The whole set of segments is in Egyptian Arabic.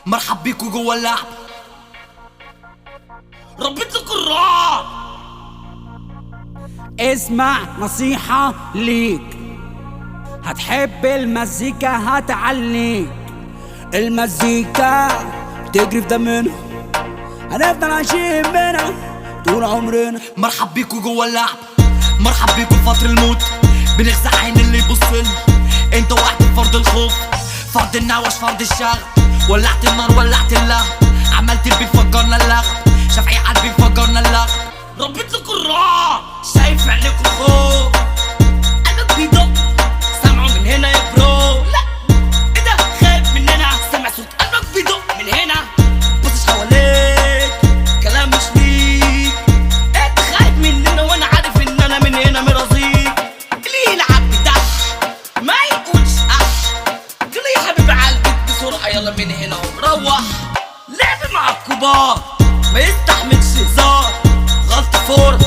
مرحب بيكو جوا اللعب ربيت لكم الرعب اسمع نصيحة ليك هتحب المزيكا هتعليك المزيكا بتجري في دمنا هنفضل عايشين منها طول عمرنا مرحب بيكو جوا اللعب مرحب بيكو في فتر الموت بنغزى عين اللي يبصلنا انت وقعت في فرض الخوف فرض النوش فرض الشغب ولعت النار ولعت اللهب عملت البيت فجرنا اللغب شافعي قلبي فجرنا اللغب ربيت لكم الرعب شايف عينيكوا خوف قلبك بيدق سامعه من هنا يا برو لا ايه ده خايف مننا سامع صوت قلبك بيدق من هنا بصش حواليك كلام مش ليك انت خايف مننا وانا عارف ان انا من هنا مرضيك اللي يلعب بدح ما يقولش اح قول يا حبيب قلبك بسرعه يلا من هنا وروح لعب مع الكبار ما يستحملش هزار غلط فور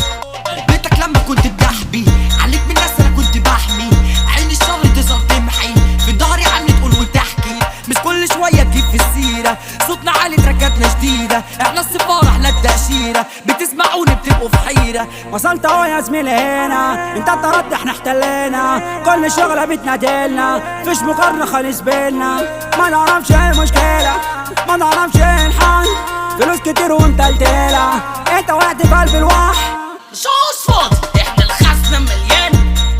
بيتك لما كنت بتحبي عليك من الناس انا كنت بحمي عين الشر تظهر تمحي في ظهري عم تقول وتحكي مش كل شوية تجيب في السيرة صوتنا عالي تركاتنا جديدة احنا السفارة احنا التأشيرة بتسمعوني بتبقوا في حيرة وصلت اهو يا زميلي هنا انت طردت احنا احتلينا كل شغلة بتنادلنا فيش مقارنة خالص بينا ما نعرفش ايه المشكلة ما نعرفش ايه الحل فلوس كتير ومتلتلة انت وقعت في قلب الوحش شوش فاضي احنا الخزنة مليان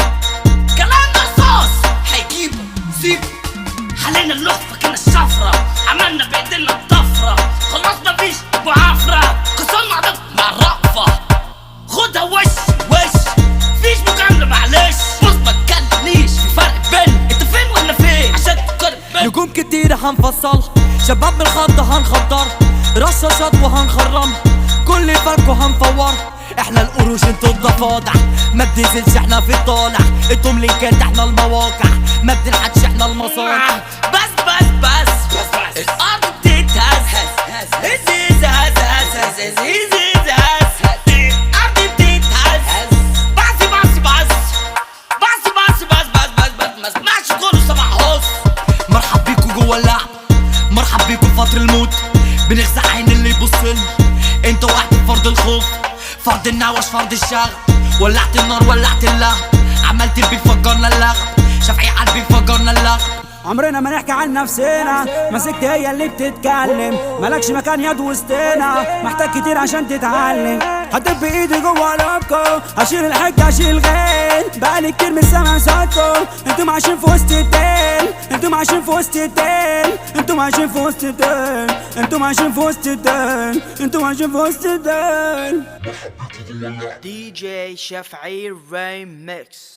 كلامنا رصاص هيجيبه سيبه حلينا اللحفة كنا الشفرة عملنا بايدينا الطفرة خلاص مفيش معافرة كسرنا عدد مع الرأفة خدها وش وش فيش مجاملة معلش بص ما تكلمنيش في فرق بين انت فين وانا فين عشان تقارن بين نجوم كتير هنفصل شباب من الخط هنخضر رشاشات وهنخرم كل فرق هنفور احنا القروش انتوا الضفادع ما بننزلش احنا في الطالع انتم لينكات احنا المواقع ما بنلحقش احنا المصانع بس بس بس بس بس الارض بتتهز هز هز هز هز هز هز هز هز هز هز الارض بتتهز بس بس بس بس بس بس بس بس بس ما اسمعش كله سمع هوس مرحب بيكو جوا اللعب مرحب بيكو في فتر الموت بنغزى عين اللي يبصلنا انت وقعت في فرض الخوف فرض النوش فرض الشغب ولعت النار ولعت اللهب عملت البيت فجرنا اللغب شافعي قلبي فجرنا اللغب عمرنا ما نحكي عن نفسنا مسكت هي اللي بتتكلم مالكش مكان يد وسطنا محتاج كتير عشان تتعلم هدب بايدي جوه لابكو هشيل الحج هشيل الغين بقالي كتير من سامع صوتكو انتم عايشين في وسط الدين انتم عايشين في وسط الدين انتم عايشين في وسط الدين انتم عايشين في وسط الدين انتم عايشين في وسط الدين DJ Chef A Remix